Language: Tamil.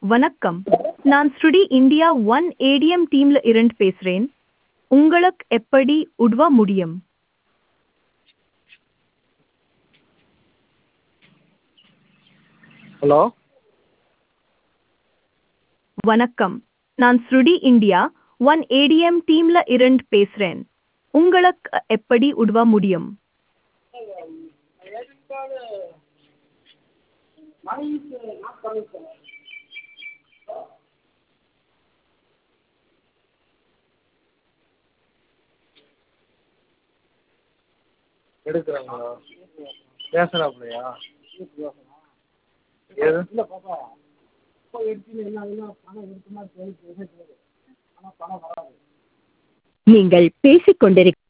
வணக்கம் நான் ஸ்ருடி இந்தியா ஒன் ஏடிஎம் டீம்ல இருந்து பேசுறேன் உங்களுக்கு எப்படி உதவ முடியும் ஹலோ வணக்கம் நான் ஸ்ருடி இந்தியா ஒன் ஏடிஎம் டீம்ல இருந்து பேசுறேன் உங்களுக்கு எப்படி உதவ முடியும் எடுக்கிறாங்களா பேசுகிறாப்புலையா எது நீங்கள் பேசிக் கொண்டிருக்க